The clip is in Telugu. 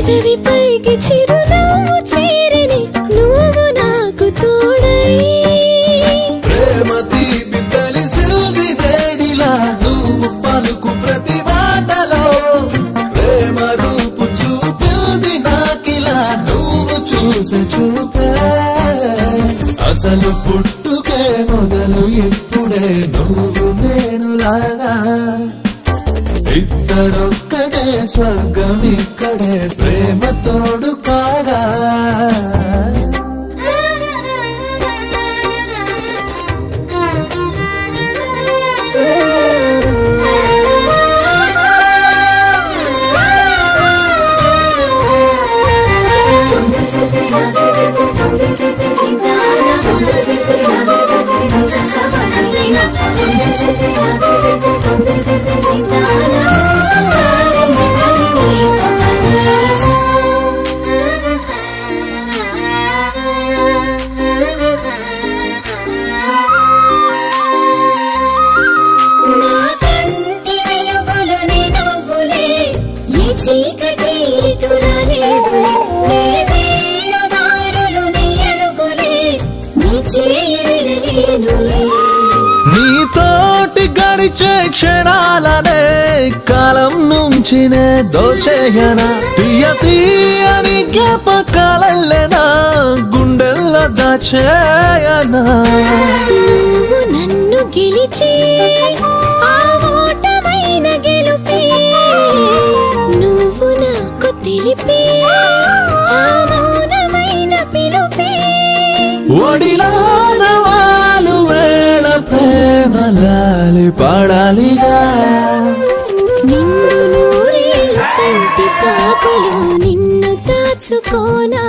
పెదవి పైకి చిరునవ్వు చేరిని నువ్వు నాకు తోడై ప్రేమ తీపి తెలిసింది వేడిలా నువ్వు పలుకు ప్రతి మాటలో ప్రేమ రూపు చూపింది నాకిలా నువ్వు చూసి చూపే అసలు పుట్టుకే మొదలు ఇప్పుడే నువ్వు నేను లాగా ఇద్దరొక్కడే స్వర్గం ఇక్కడే ప్రేమ తోడు కాగా నా కంటి వెలుగులు నీ నవ్వులే ఈ చీకటి ఇటు రాలేదులే నీ వేలు దారులు నీ అడుగులే నీ చేయి విడలేనులే నీతోటి గడిచే క్షణాలనే కాలం నుంచి నే దోచేయనా తీయ తీయని జ్ఞాపకాలెనా గుండెల్లో దాచేయనా నువ్వు నన్ను గెలిచి ఆ ఓటమైన గెలుపే నువ్వు నాకు తెలిపే ఆ మౌనమైన పిలుపే ఒడిలాన వాళ్ళు వేళ ప్రేమలాలి పాడాలిగా నిన్ను నూరేళ్ళు కంటి పాపలు నిన్ను దాచుకోనా